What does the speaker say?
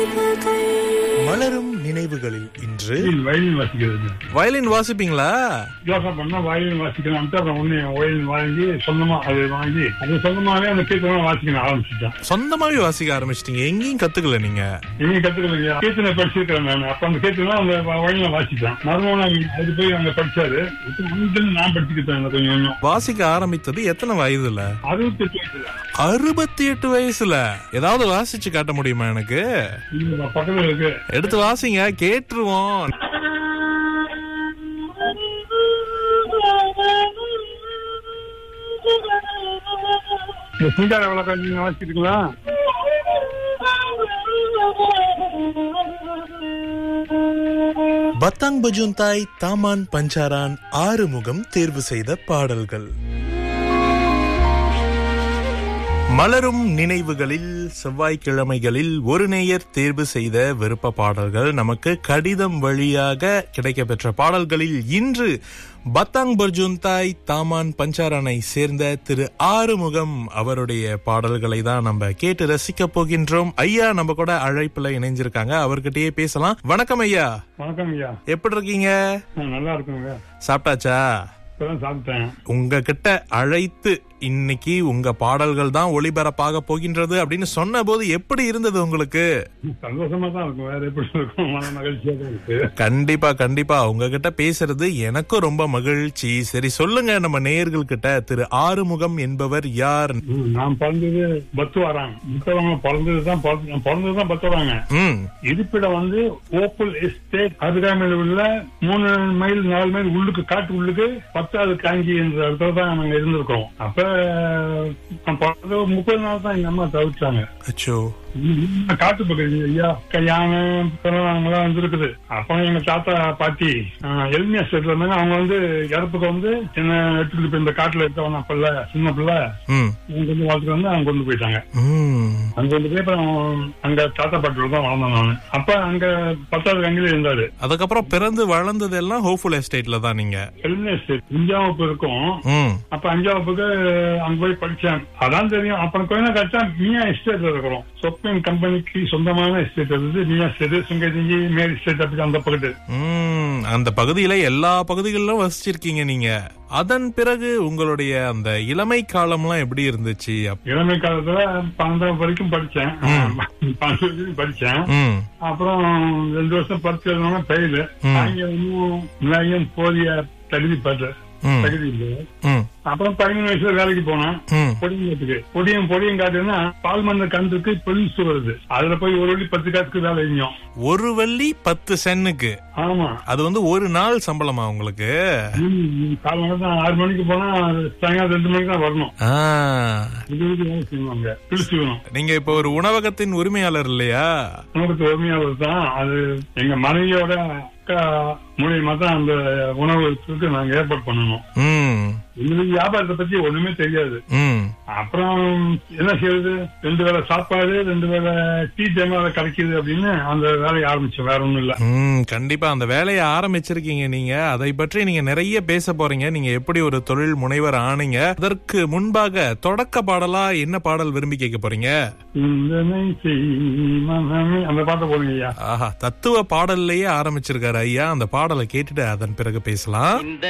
மலரும் நினைவுகளில் இன்று வயலின் வயலின் வாசிக்கிறது வயலின் வாசிப்பீங்களா யோசனை பண்ணா வயலின் வாசிக்கலாம்ட்டு அப்புறம் ஒண்ணு வயலின் வாங்கி சொந்தமா அது வாங்கி அது சொந்தமாவே அந்த கீர்த்தனை வாசிக்க ஆரம்பிச்சுட்டேன் சொந்தமாவே வாசிக்க ஆரம்பிச்சிட்டீங்க எங்கேயும் கத்துக்கல நீங்க இனி கத்துக்கலைங்க கீர்த்தனை படிச்சிருக்கிறேன் நான் அப்ப அந்த கீர்த்தனை அந்த வயலில் வாசிப்பேன் மறுபடியும் அது போய் அங்க படிச்சாரு இப்ப வந்து நான் படிச்சுக்கிட்டேன் கொஞ்சம் கொஞ்சம் வாசிக்க ஆரம்பித்தது எத்தனை வயதுல அறுபத்தி எட்டு வயசுல அறுபத்தி எட்டு வயசுல ஏதாவது வாசிச்சு காட்ட முடியுமா எனக்கு இங்க பக்கத்துல இருக்கு எடுத்து வாசிங்க கேட்டுருவோம் இந்த சிங்கார விளக்கம் நீங்க வாசிக்கிறீங்களா பத்தாங் பஜுந்தாய் தாமான் பஞ்சாரான் ஆறுமுகம் தேர்வு செய்த பாடல்கள் மலரும் நினைவுகளில் செவ்வாய்க்கிழமைகளில் ஒரு நேயர் தேர்வு செய்த விருப்ப பாடல்கள் நமக்கு கடிதம் வழியாக கிடைக்கப்பெற்ற பாடல்களில் இன்று பத்தாங் பர்ஜுந்தாய் தாமான் பஞ்சாரானை சேர்ந்த திரு ஆறுமுகம் அவருடைய பாடல்களை தான் நம்ம கேட்டு ரசிக்க போகின்றோம் ஐயா நம்ம கூட அழைப்புல இணைஞ்சிருக்காங்க அவர்கிட்டயே பேசலாம் வணக்கம் ஐயா வணக்கம் ஐயா எப்படி இருக்கீங்க நான் நல்லா இருக்குங்க சாப்பிட்டாச்சா இப்பதான் சாப்பிட்டேன் உங்ககிட்ட அழைத்து இன்னைக்கு உங்க பாடல்கள் தான் ஒளிபரப்பாக போகின்றது அப்படின்னு சொன்ன போது எப்படி இருந்தது உங்களுக்கு சந்தோஷமா தான் இருக்கும் வேற எப்படி இருக்கும் மன மகிழ்ச்சியா தான் இருக்கு கண்டிப்பா கண்டிப்பா உங்ககிட்ட பேசுறது எனக்கும் ரொம்ப மகிழ்ச்சி சரி சொல்லுங்க நம்ம நேயர்கள் கிட்ட திரு ஆறுமுகம் என்பவர் யார் ம், நான் பிறந்தது பத்துவாராங்க புத்தவங்க பிறந்தது தான் பிறந்தது தான் பத்துவாராங்க ம் இருப்பிடம் வந்து ஓப்பல் எஸ்டேட் அருகாமையில் உள்ள மூணு மைல் நாலு மைல் உள்ளுக்கு காட்டு உள்ளுக்கு பத்தாவது காஞ்சி என்ற இடத்துல தான் நாங்க இருந்திருக்கோம் அப்ப நான் பிறந்த ஒரு முப்பது நாள் தான் எங்க அம்மா தவிர்த்தாங்க அச்சோ ம், காட்டு பக்கம் ஐயா யானை பிறவாங்கலாம் வந்துருக்குது அப்ப எங்க தாத்தா பாட்டி எல்மியா ஸ்டேட்ல இருந்தாங்க அவங்க வந்து இறப்புக்கு வந்து என்ன எடுத்துக்கிட்டு போய் இந்த காட்டுல இருக்கவன பிள்ளை சின்ன பிள்ளை ம் அவங்க கொண்டு வாழ்த்துட்டு வந்து அவங்க கொண்டு போயிட்டாங்க ம் அங்க கொண்டு போய் அப்புறம் அங்க தாத்தா பாட்டியோட தான் வளர்ந்தேன் நானு அப்ப அங்க பத்தாவது கங்கில இருந்தாரு அதுக்கப்புறம் பிறந்து வளர்ந்தது எல்லாம் ஹோப்ஃபுல் எஸ்டேட்ல தான் நீங்க எல்மியா ஸ்டேட் அஞ்சாம் வகுப்பு இருக்கும் ம் அப்ப அஞ்சாம் வகுப்புக்கு அங்க போய் படிச்சேன் அதான் தெரியும் அப்புறம் கொஞ்ச நாள் கழிச்சா மியா எஸ்டேட்ல இருக்கிறோம் சொப்பின் கம்பெனிக்கு சொந்தமான எஸ்டேட் இருந்தது மியா எஸ்டேட் சுங்கதிஞ்சி மேல் எஸ்டேட் அப்படி அந்த பக்கத்து ம் அந்த பகுதியில எல்லா பகுதிகளிலும் வசிச்சிருக்கீங்க நீங்க அதன் பிறகு உங்களுடைய அந்த இளமை காலம்லாம் எப்படி இருந்துச்சு அப்- இளமை காலத்துல பன்னெண்டாம் வரைக்கும் படிச்சேன் பன்னெண்டு வரைக்கும் படிச்சேன் ம் அப்புறம் ரெண்டு வருஷம் படிச்சதுனால பெயில் ம். அங்க இன்னும் நிறைய போதிய தகுதி பெற்ற ம் தகுதி இல்லை ம் அப்புறம் பதிமூணு வயசுல வேலைக்கு போனேன் ம் பொடியங்காட்டுக்கு பொடியும் பொடியும் காட்டுன்னா பால் மந்த கன்றுக்கு பொலிஸ் வருது அதுல போய் ஒரு வழி பத்து காசுக்கு வேலை செஞ்சோம் ஒரு வள்ளி பத்து சென்னுக்கு ஆமா அது வந்து ஒரு நாள் சம்பளமா உங்களுக்கு ம், காலை மணி தான் ஆறு மணிக்கு போனா சாயங்காலம் ரெண்டு மணிக்கு தான் வரணும் ஆ, இது வரைக்கும் வேலை செய்வாங்க பிடிச்சு வேணும் நீங்க இப்ப ஒரு உணவகத்தின் உரிமையாளர் இல்லையா உணவுக்கு உரிமையாளர் தான் அது எங்க மனைவியோட அக்கா மூலியமா தான் அந்த உணவுக்கு நாங்க ஏற்பாடு பண்ணணும் ம் எங்களுக்கு வியாபாரத்தை பத்தி ஒண்ணுமே தெரியாது ம் அப்புறம் என்ன செய்யறது ரெண்டு வேளை சாப்பாடு ரெண்டு வேளை டீ டைம் கிடைக்குது அப்படின்னு அந்த வேலையை ஆரம்பிச்சோம் வேற ஒண்ணும் இல்ல ம் கண்டிப்பா அந்த வேலையை ஆரம்பிச்சிருக்கீங்க நீங்க அதை பற்றி நீங்க நிறைய பேச போறீங்க நீங்க எப்படி ஒரு தொழில் முனைவர் ஆனீங்க அதற்கு முன்பாக தொடக்க பாடலா என்ன பாடல் விரும்பி கேட்க போறீங்க சிந்தனை செய் மனமே அந்த பாட்டை போடுங்க ஐயா ஆஹா தத்துவ பாடல்லையே ஆரம்பிச்சிருக்காரு ஐயா அந்த பாடலை கேட்டுட்டு அதன் பிறகு பேசலாம் இந்த